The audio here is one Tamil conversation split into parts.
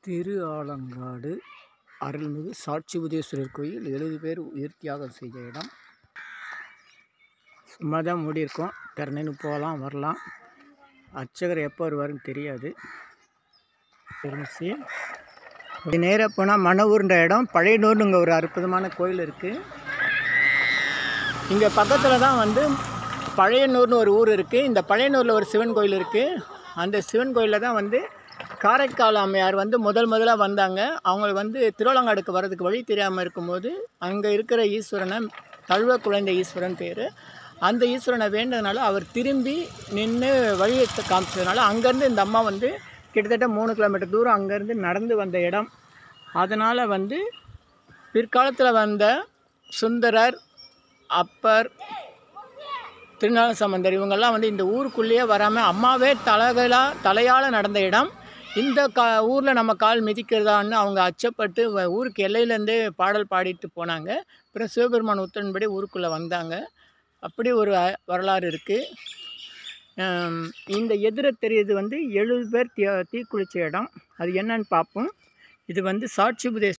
திரு ஆலங்காடு அருள்மிகு சாட்சிபுதீஸ்வரர் கோயில் எழுபது பேர் உயிர் தியாகம் செய்த இடம் சும்மா தான் மூடி இருக்கோம் திறந்துன்னு போகலாம் வரலாம் அர்ச்சகர் எப்போ வருவாருன்னு தெரியாது தெரிஞ்சு இது நேராக போனால் மணவூர்ன்ற இடம் பழையனூர்னு இங்கே ஒரு அற்புதமான கோயில் இருக்குது இங்கே பக்கத்தில் தான் வந்து பழையனூர்னு ஒரு ஊர் இருக்குது இந்த பழையனூரில் ஒரு சிவன் கோயில் இருக்குது அந்த சிவன் கோயிலில் தான் வந்து காரைக்கால் அம்மையார் வந்து முதல் முதலாக வந்தாங்க அவங்க வந்து திருவள்ளங்காடுக்கு வர்றதுக்கு வழி தெரியாமல் இருக்கும்போது அங்கே இருக்கிற ஈஸ்வரனை தழுவ குழந்தை ஈஸ்வரன் பேர் அந்த ஈஸ்வரனை வேண்டதுனால அவர் திரும்பி நின்று வழியை காமிச்சதுனால அங்கேருந்து இந்த அம்மா வந்து கிட்டத்தட்ட மூணு கிலோமீட்டர் தூரம் அங்கேருந்து நடந்து வந்த இடம் அதனால் வந்து பிற்காலத்தில் வந்த சுந்தரர் அப்பர் திருநாள சம்பந்தர் இவங்கெல்லாம் வந்து இந்த ஊருக்குள்ளேயே வராமல் அம்மாவே தலைகளாக தலையால் நடந்த இடம் இந்த கா ஊரில் நம்ம கால் மிதிக்கிறதான்னு அவங்க அச்சப்பட்டு வ- ஊருக்கு எல்லையிலேருந்தே பாடல் பாடிட்டு போனாங்க அப்புறம் சிவபெருமான் உத்தரன்படி ஊருக்குள்ளே வந்தாங்க அப்படி ஒரு அ- வரலாறு இருக்குது இந்த எதிர தெரியுது வந்து எழுபது பேர் தீ தீக்குளிச்ச இடம் அது என்னன்னு பார்ப்போம் இது வந்து சாட்சி புதேஸ்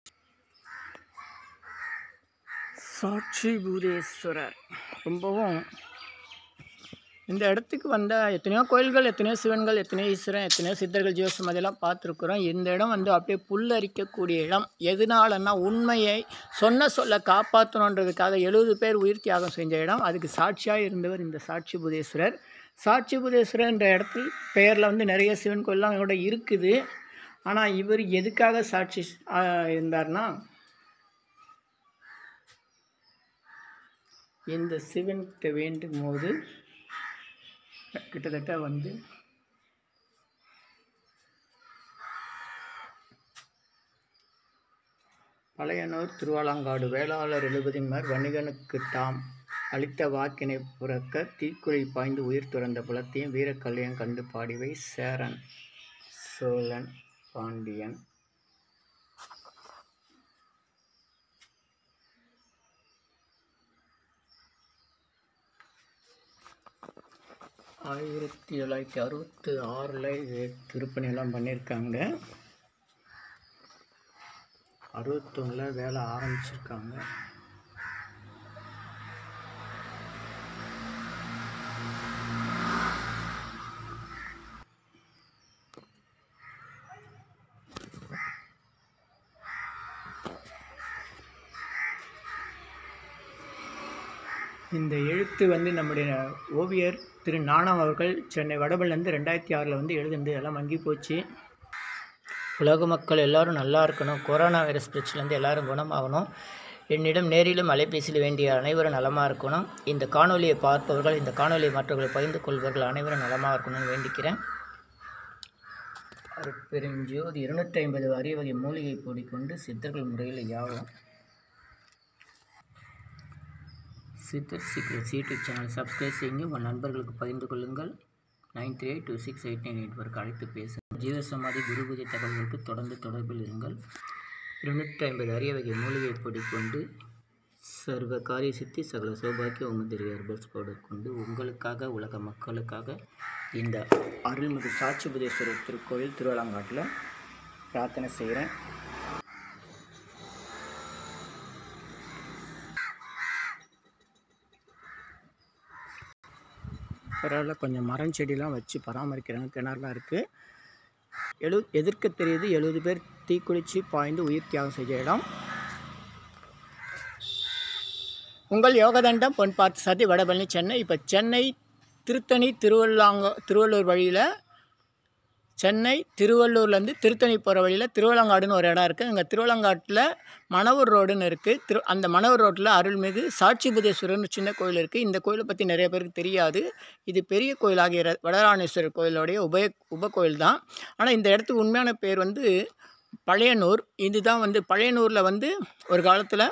சாட்சி பூதேஸ்வரர் ரொம்பவும் இந்த இடத்துக்கு வந்தால் எத்தனையோ கோயில்கள் எத்தனையோ சிவன்கள் எத்தனையோ ஈஸ்வரன் எத்தனையோ சித்தர்கள் ஜோசம் அதெல்லாம் பார்த்துருக்குறோம் இந்த இடம் வந்து அப்படியே புல்லரிக்கக்கூடிய இடம் எதனாலன்னா உண்மையை சொன்ன சொல்ல காப்பாற்றணுன்றதுக்காக எழுபது பேர் உயிர் தியாகம் செஞ்ச இடம் அதுக்கு சாட்சியாக இருந்தவர் இந்த சாட்சி புதேஸ்வரர் சாட்சி புதேஸ்வரர்ன்ற இடத்தில் பெயரில் வந்து நிறைய சிவன் கோயிலெலாம் கூட இருக்குது ஆனால் இவர் எதுக்காக சாட்சி ஆ, இருந்தார்னா இந்த சிவன்கிட்ட வேண்டும் போது கிட்டத்தட்ட வந்து பழையனூர் திருவாலங்காடு வேளாளர் எழுபதின்மர் வணிகனுக்கு தாம் அளித்த வாக்கினை புறக்க தீக்குழி பாய்ந்து உயிர் துறந்த புலத்தையும் வீரக்கல்லையும் கண்டு பாடிவை சேரன் சோழன் பாண்டியன் ஆயிரத்தி தொள்ளாயிரத்தி அறுபத்தி ஆறில் திருப்பணியெல்லாம் பண்ணியிருக்காங்க அறுபத்தொன்னில் வேலை ஆரம்பிச்சிருக்காங்க இந்த எழுத்து வந்து நம்முடைய ஓவியர் திரு நாணம் அவர்கள் சென்னை வடபழந்து ரெண்டாயிரத்தி ஆறில் வந்து எழுதுனது எல்லாம் மங்கி போச்சு உலக மக்கள் எல்லாரும் நல்லா இருக்கணும் கொரோனா வைரஸ் பிரச்சனைலேருந்து எல்லாரும் குணமாகணும் என்னிடம் நேரிலும் அலைபேசியில் வேண்டிய அனைவரும் நலமாக இருக்கணும் இந்த காணொலியை பார்ப்பவர்கள் இந்த காணொலியை மற்றவர்களை பகிர்ந்து கொள்பவர்கள் அனைவரும் நலமாக இருக்கணும்னு வேண்டிக்கிறேன் அருட்பெருஞ்சோதி இருநூற்றி ஐம்பது அரிய வகை மூலிகை பொடி கொண்டு சித்தர்கள் முறையில் யாவும் சித்தர் சீக்ரெட்ஸ் யூடியூப் சேனல் சப்ஸ்கிரைப் செய்யுங்க உங்கள் நண்பர்களுக்கு பகிர்ந்து கொள்ளுங்கள் nine three eight two six eight nine eight வரைக்கும் அழைத்து பேசுங்கள் ஜீவசமாதி குரு பூஜை தகவல்களுக்கு தொடர்ந்து தொடர்பில் இருங்கள் இருநூற்றி ஐம்பது அரிய வகை மூலிகை பொடி கொண்டு சர்வ காரிய சித்தி சகல சௌபாக்கிய உமதிரி ஹெர்பல்ஸ் பவுடர் கொண்டு உங்களுக்காக உலக மக்களுக்காக இந்த அருள்மிகு சாட்சிபுதேஸ்வரர் திருக்கோயில் திருவள்ளங்காட்டில் பிரார்த்தனை செய்கிறேன் பரவாயில்ல கொஞ்சம் மரம் செடிலாம் வச்சு பராமரிக்கிறாங்க கிணறுலாம் இருக்குது எழு எதிர்க்க தெரியுது எழுபது பேர் தீக்குளிச்சு பாய்ந்து உயிர் தியாகம் செஞ்ச இடம் உங்கள் யோகதண்டம் பொன் பார்த்து சதி வடபழனி சென்னை இப்போ சென்னை திருத்தணி திருவள்ளாங்க திருவள்ளூர் வழியில் சென்னை திருவள்ளூர்லேருந்து திருத்தணி போகிற வழியில் திருவள்ளங்காடுன்னு ஒரு இடம் இருக்குது அங்கே திருவள்ளங்காட்டில் மணவூர் ரோடுன்னு இருக்குது திரு அந்த மணவூர் ரோட்டில் அருள்மிகு சாட்சிபுதேஸ்வரர்னு சின்ன கோயில் இருக்குது இந்த கோயிலை பற்றி நிறைய பேருக்கு தெரியாது இது பெரிய கோயிலாகிய ர- வடராணேஸ்வரர் கோயிலோடைய உபய உப கோயில் தான் ஆனால் இந்த இடத்துக்கு உண்மையான பேர் வந்து பழையனூர் இதுதான் வந்து பழையனூரில் வந்து ஒரு காலத்தில்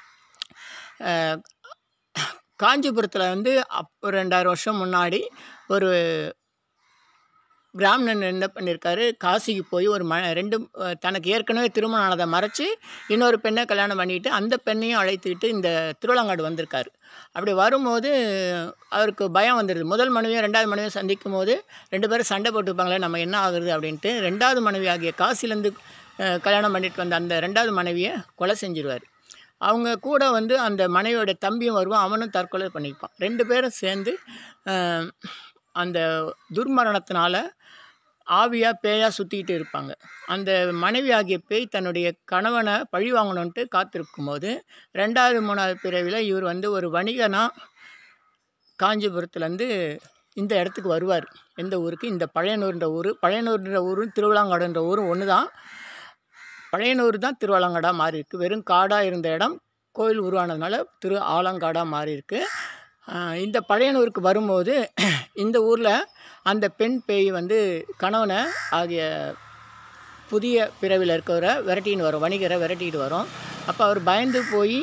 காஞ்சிபுரத்தில் வந்து அப்போ ரெண்டாயிரம் வருஷம் முன்னாடி ஒரு பிராமணன் என்ன பண்ணியிருக்காரு காசிக்கு போய் ஒரு ம ரெண்டு அஹ், தனக்கு ஏற்கனவே திருமணம் ஆனதை மறைச்சி இன்னொரு பெண்ணை கல்யாணம் பண்ணிட்டு அந்த பெண்ணையும் அழைத்துக்கிட்டு இந்த திருவள்ளங்காடு வந்திருக்காரு அப்படி வரும்போது அவருக்கு பயம் வந்துடுது முதல் மனைவியும் ரெண்டாவது மனைவியும் சந்திக்கும் போது ரெண்டு பேரும் சண்டை போட்டுப்பாங்களே நம்ம என்ன ஆகுறது அப்படின்ட்டு ரெண்டாவது மனைவி ஆகிய காசிலேருந்து அஹ், கல்யாணம் பண்ணிட்டு வந்த அந்த ரெண்டாவது மனைவியை கொலை செஞ்சிருவார் அவங்க கூட வந்து அந்த மனைவியோட தம்பியும் வருவான் அவனும் தற்கொலை பண்ணிப்பான் ரெண்டு பேரும் சேர்ந்து அஹ், அந்த துர்மரணத்தினால ஆவியாக பேயாக சுற்றிக்கிட்டு இருப்பாங்க அந்த மனைவி ஆகிய பேய் தன்னுடைய கணவனை பழி வாங்கணுன்ட்டு காத்திருக்கும் போது ரெண்டாவது மூணாவது பிறவியில் இவர் வந்து ஒரு வணிகனாக காஞ்சிபுரத்துலேருந்து இந்த இடத்துக்கு வருவார் எந்த ஊருக்கு இந்த பழையனூர்ன்ற ஊர் பழையனூர்ன்ற ஊரும் திருவிழாங்காடுன்ற ஊரும் ஒன்று தான் பழையனூர் தான் திருவாலங்காடாக மாறி இருக்கு வெறும் காடாக இருந்த இடம் கோயில் உருவானதுனால திரு ஆலங்காடாக மாறி இருக்கு ஆஹ் இந்த பழையனூருக்கு வரும்போது இந்த ஊரில் அந்த பெண் பேய் வந்து கணவனை ஆகிய புதிய பிறவியில் இருக்கிறவரை விரட்டின்னு வரும் வணிகரை விரட்டிட்டு வரும் அப்போ அவர் பயந்து போய்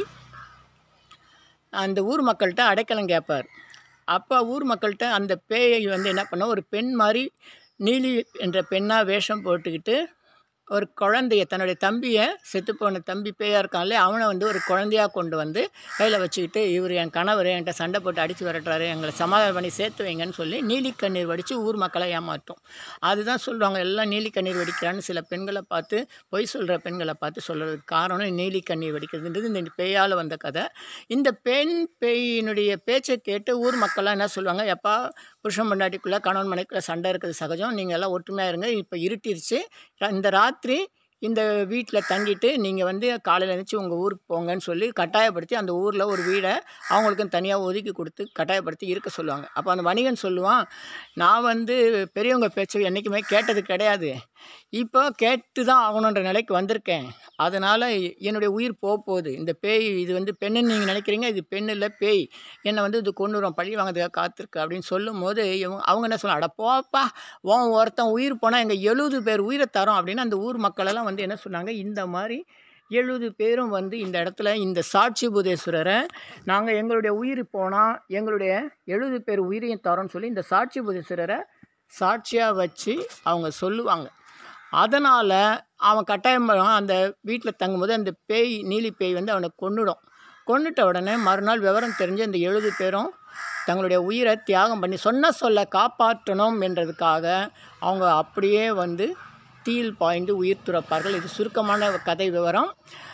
அந்த ஊர் மக்கள்கிட்ட அடைக்கலம் கேட்பார் அப்போ ஊர் மக்கள்கிட்ட அந்த பேயை வந்து என்ன பண்ண ஒரு பெண் மாதிரி நீலி என்ற பெண்ணாக வேஷம் போட்டுக்கிட்டு ஒரு குழந்தைய தன்னுடைய தம்பியை செத்துப்போன தம்பி பேயா இருக்கான்ல அவனை வந்து ஒரு குழந்தையாக கொண்டு வந்து கையில் வச்சுக்கிட்டு இவர் என் கணவர் என்கிட்ட சண்டை போட்டு அடித்து விரட்டுறாரு எங்களை சமாதானம் பண்ணி சேர்த்து வைங்கன்னு சொல்லி நீலி கண்ணீர் வடித்து ஊர் மக்களை ஏமாற்றும் அதுதான் சொல்லுவாங்க எல்லாம் நீலி கண்ணீர் வடிக்கிறான்னு சில பெண்களை பார்த்து பொய் சொல்கிற பெண்களை பார்த்து சொல்கிறதுக்கு காரணம் நீலி கண்ணீர் வடிக்கிறதுன்றது இந்த பேயால் வந்த கதை இந்த பெண் பேயினுடைய பேச்சை கேட்டு ஊர் மக்கள்லாம் என்ன சொல்லுவாங்க எப்பா புருஷன் பொண்டாட்டிக்குள்ளே கணவன் மனைக்குள்ளே சண்டை இருக்கிறது சகஜம் நீங்கள் எல்லாம் ஒற்றுமையாக இருங்க இப்போ இருட்டிருச்சு இந்த ராத்திரி இந்த வீட்டில் தங்கிட்டு நீங்கள் வந்து காலையில் எழுந்துச்சி உங்கள் ஊருக்கு போங்கன்னு சொல்லி கட்டாயப்படுத்தி அந்த ஊரில் ஒரு வீடை அவங்களுக்கும் தனியாக ஒதுக்கி கொடுத்து கட்டாயப்படுத்தி இருக்க சொல்லுவாங்க அப்போ அந்த வணிகன் சொல்லுவான் நான் வந்து பெரியவங்க பேச்சு என்றைக்குமே கேட்டது கிடையாது இப்போ கேட்டு தான் ஆகணுன்ற நிலைக்கு வந்திருக்கேன் அதனால் என்னுடைய உயிர் போக போகுது இந்த பேய் இது வந்து பெண்ணுன்னு நீங்கள் நினைக்கிறீங்க இது பெண் இல்லை பேய் என்னை வந்து இது கொண்டு வரும் பழி வாங்கிறதுக்காக காத்திருக்கு அப்படின்னு சொல்லும் போது இவங்க அவங்க என்ன சொல்லுவாங்க அட போப்பா உன் ஒருத்தன் உயிர் போனால் எங்கள் எழுபது பேர் உயிரை தரோம் அப்படின்னு அந்த ஊர் மக்களெல்லாம் வந்து என்ன சொன்னாங்க இந்த மாதிரி எழுபது பேரும் வந்து இந்த இடத்துல இந்த சாட்சி புதேஸ்வரரை நாங்கள் எங்களுடைய உயிர் போனால் எங்களுடைய எழுபது பேர் உயிரையும் தரோம்னு சொல்லி இந்த சாட்சி புதேஸ்வரரை சாட்சியாக வச்சு அவங்க சொல்லுவாங்க அதனால் அவன் கட்டாயம் பண்ணுவான். அந்த வீட்டில் தங்கும்போது அந்த பேய் நீலி பேய் வந்து அவனை கொன்னுடும் கொன்னுட்ட உடனே மறுநாள் விவரம் தெரிஞ்சு அந்த எழுபது பேரும் தங்களுடைய உயிரை தியாகம் பண்ணி சொன்ன சொல்ல காப்பாற்றணும் என்றதுக்காக அவங்க அப்படியே வந்து தீயில் பாய்ந்து உயிர் துறப்பார்கள் இது சுருக்கமான கதை விவரம்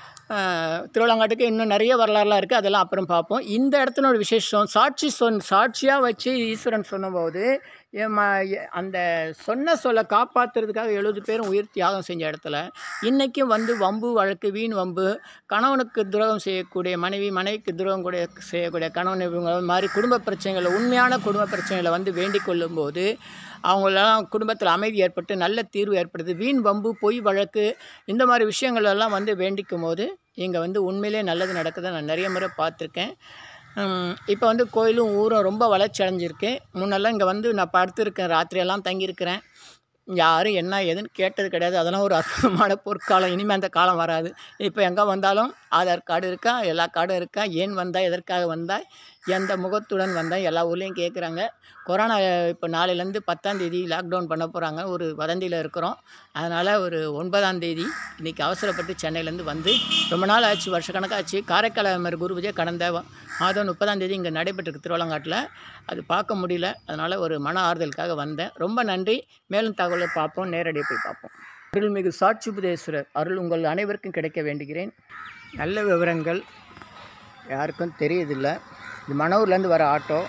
ஆஹ் திருவிழாங்காட்டுக்கு இன்னும் நிறைய வரலாறுலாம் இருக்குது அதெல்லாம் அப்புறம் பார்ப்போம் இந்த இடத்துல ஒரு விசேஷம் சாட்சி சொன் சாட்சியாக வச்சு ஈஸ்வரன் சொன்னபோது என் ம எ- அந்த சொன்ன சொல்ல காப்பாற்றுறதுக்காக எழுபது பேரும் உயிர் தியாகம் செஞ்ச இடத்துல இன்றைக்கும் வந்து வம்பு வழக்கு வீண் வம்பு கணவனுக்கு துரோகம் செய்யக்கூடிய மனைவி மனைவிக்கு துரோகம் கூட செய்யக்கூடிய கணவன் இவங்க மாதிரி குடும்ப பிரச்சனைகளை உண்மையான குடும்ப பிரச்சனைகளை வந்து வேண்டிக் கொள்ளும்போது அவங்களெல்லாம் குடும்பத்தில் அமைதி ஏற்பட்டு நல்ல தீர்வு ஏற்படுது வீண் வம்பு பொய் வழக்கு இந்த மாதிரி விஷயங்கள் எல்லாம் வந்து வேண்டிக்கும் போது இங்கே வந்து உண்மையிலே நல்லது நடக்குதை நான் நிறைய முறை பார்த்துருக்கேன் இப்போ வந்து கோயிலும் ஊரும் ரொம்ப வளர்ச்சி அடைஞ்சிருக்கு முன்னெல்லாம் இங்கே வந்து நான் படுத்திருக்கேன் ராத்திரியெல்லாம் தங்கியிருக்கிறேன் யாரும் என்ன ஏதுன்னு கேட்டது கிடையாது அதெல்லாம் ஒரு அற்புதமான பொற்காலம் இனிமேல் அந்த காலம் வராது இப்போ எங்கே வந்தாலும் ஆதார் கார்டு இருக்கா எல்லா கார்டும் இருக்கா ஏன் வந்தாய் எதற்காக வந்தாய் எந்த முகத்துடன் வந்தாய் எல்லா ஊர்லேயும் கேட்குறாங்க கொரோனா இப்போ நாளையிலேருந்து பத்தாம் தேதி லாக்டவுன் பண்ண போகிறாங்க ஒரு வதந்தியில் இருக்கிறோம் அதனால் ஒரு ஒன்பதாம் தேதி இன்றைக்கி அவசரப்பட்டு சென்னையிலேருந்து வந்து ரொம்ப நாள் ஆச்சு வருஷக்கணக்காச்சு காரைக்கால் மாதிரி குரு பூஜை கடந்த வ- மாதம் முப்பதாம் தேதி இங்கே நடைபெற்றிருக்கு திருவள்ளங்காட்டில் அது பார்க்க முடியல அதனால் ஒரு மன ஆறுதலுக்காக வந்தேன் ரொம்ப நன்றி மேலும் தகவலை பார்ப்போம் நேரடியாக போய் பார்ப்போம் அருள்மிகு சாட்சிபுதேஸ்வரர் அருள் உங்கள் அனைவருக்கும் கிடைக்க வேண்டுகிறேன் நல்ல விவரங்கள் யாருக்கும் தெரியுதில்லை இது மணவூர்லேருந்து வர ஆட்டோ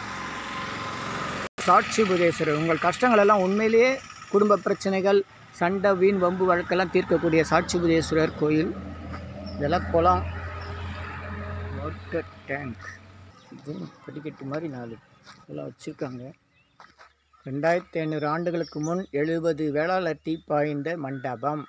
சாட்சி புதேஸ்வரர் உங்கள் கஷ்டங்கள் எல்லாம் உண்மையிலேயே குடும்ப பிரச்சனைகள் சண்டை வீண் வம்பு வழக்கெல்லாம் தீர்க்கக்கூடிய சாட்சி புதேஸ்வரர் கோயில் இதெல்லாம் குளம் வாட்டர் டேங்க் இது படிக்கட்டு மாதிரி நாலு இதெல்லாம் வச்சுருக்காங்க ரெண்டாயிரத்தி ஐநூறு ஆண்டுகளுக்கு முன் எழுபது வேளாளர் தீ பாய்ந்த மண்டபம்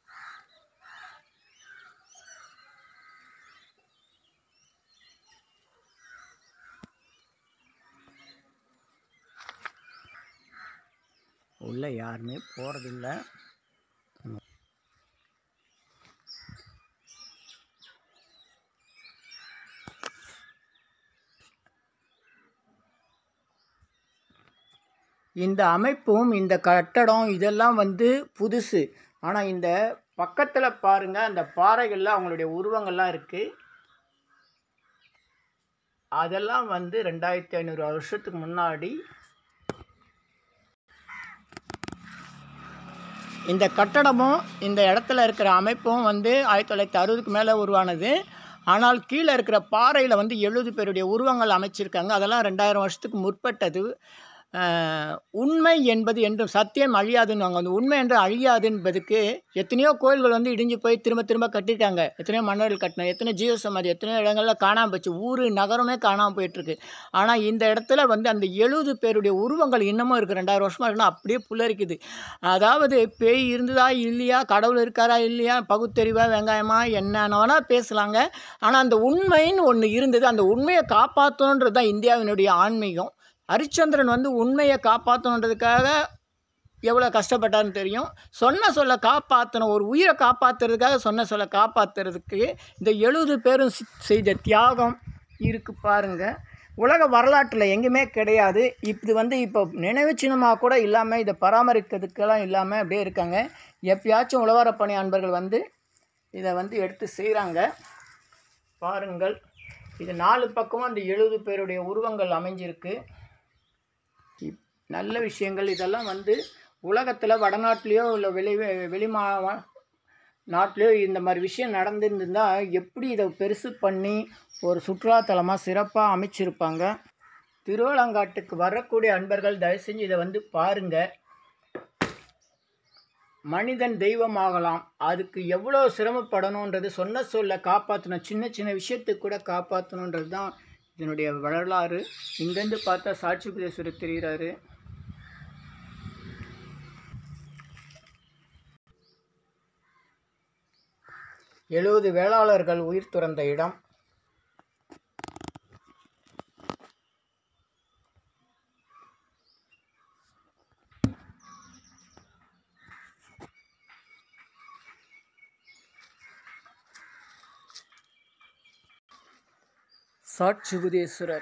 உள்ள யாருமே போகிறதில்ல இந்த அமைப்பும் இந்த கட்டடம் இதெல்லாம் வந்து புதுசு ஆனால் இந்த பக்கத்தில் பாருங்கள் அந்த பாறைகளில் அவங்களுடைய உருவங்கள்லாம் இருக்குது அதெல்லாம் வந்து ரெண்டாயிரத்தி ஐநூறு வருஷத்துக்கு முன்னாடி இந்த கட்டடமும் இந்த இடத்துல இருக்கிற அமைப்பும் வந்து ஆயிரத்தி தொள்ளாயிரத்தி அறுபதுக்கு மேலே உருவானது ஆனால் கீழே இருக்கிற பாறையில் வந்து எழுபது பேருடைய உருவங்கள் அமைச்சிருக்காங்க அதெல்லாம் ரெண்டாயிரம் வருஷத்துக்கு முற்பட்டது ஆஹ், உண்மை என்பது என்றும் சத்தியம் அழியாதுன்னு அந்த உண்மை என்று அழியாது என்பதுக்கு எத்தனையோ கோயில்கள் வந்து இடிஞ்சு போய் திரும்ப திரும்ப கட்டிட்டாங்க எத்தனையோ மன்னர்கள் கட்டின எத்தனையோ ஜீவ சமாதி எத்தனையோ இடங்கள்ல காணாமல் போச்சு ஊர் நகரமே காணாமல் போயிட்டுருக்கு ஆனால் இந்த இடத்துல வந்து அந்த எழுபது பேருடைய உருவங்கள் இன்னமும் இருக்குது ரெண்டாயிரம் வருஷமாக இருக்குன்னா அப்படியே புல்லரிக்குது அதாவது பேய் இருந்ததா இல்லையா கடவுள் இருக்காரா இல்லையா பகுத்தறிவா வெங்காயமா என்னென்ன வேணால் பேசலாங்க ஆனால் அந்த உண்மைன்னு ஒன்று இருந்தது அந்த உண்மையை காப்பாற்றணுன்றது தான் இந்தியாவினுடைய ஆன்மீகம் ஹரிச்சந்திரன் வந்து உண்மையை காப்பாற்றணுன்றதுக்காக எவ்வளோ கஷ்டப்பட்டான்னு தெரியும் சொன்ன சொல்ல காப்பாற்றணும் ஒரு உயிரை காப்பாற்றுறதுக்காக சொன்ன சொல்ல காப்பாற்றுறதுக்கு இந்த எழுபது பேரும் சி- செய்த தியாகம் இருக்கு பாருங்க உலக வரலாற்றில் எங்கேயுமே கிடையாது இது வந்து இப்போ நினைவு சின்னமாக கூட இல்லாமல் இதை பராமரிக்கிறதுக்கெல்லாம் இல்லாமல் அப்படியே இருக்காங்க எப்பயாச்சும் உழவாரப் பணி அன்பர்கள் வந்து இதை வந்து எடுத்து செய்கிறாங்க பாருங்கள் இது நாலு பக்கமும் அந்த எழுபது பேருடைய உருவங்கள் அமைஞ்சிருக்கு இப்- நல்ல விஷயங்கள் இதெல்லாம் வந்து உலகத்தில் வடநாட்டிலையோ இல்லை வெளி வெளிமா நாட்டிலையோ இந்த மாதிரி விஷயம் நடந்திருந்தா எப்படி இதை பெருசு பண்ணி ஒரு சுற்றுலாத்தலமாக சிறப்பாக அமைச்சிருப்பாங்க திருவலங்காட்டுக்கு வரக்கூடிய அன்பர்கள் தயவு செஞ்சு இதை வந்து பாருங்கள் மனிதன் தெய்வமாகலாம் அதுக்கு எவ்வளோ சிரமப்படணுன்றது சொன்ன சொல்ல காப்பாற்றணும் சின்ன சின்ன விஷயத்துக்கு கூட காப்பாற்றணுன்றது தான் இதனுடைய வரலாறு இங்கேருந்து பார்த்தா சாட்சி புதேஸ்வரர் தெரிகிறாரு எழுபது வேளாளர்கள் உயிர் துறந்த இடம் சாட்சிபுதேஸ்வரர்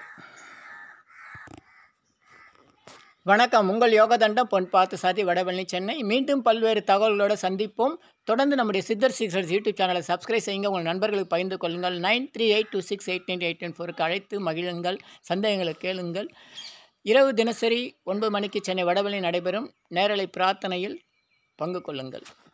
வணக்கம் உங்கள் யோகதண்டம் பொன் பார்த்து சாதி வடபழனி சென்னை மீண்டும் பல்வேறு தகவல்களோடு சந்திப்போம் தொடர்ந்து நம்முடைய சித்தர் சிக்ஸர்ஸ் யூடியூப் சேனலை சப்ஸ்கிரைப் செய்யுங்க உங்கள் நண்பர்களுக்கு பகிர்ந்து கொள்ளுங்கள் nine three eight two six eight nine eight nine ஃபோருக்கு அழைத்து மகிழுங்கள் சந்தேகங்களை கேளுங்கள் இரவு தினசரி ஒன்பது மணிக்கு சென்னை வடபழனி நடைபெறும் நேரலை பிரார்த்தனையில் பங்கு கொள்ளுங்கள்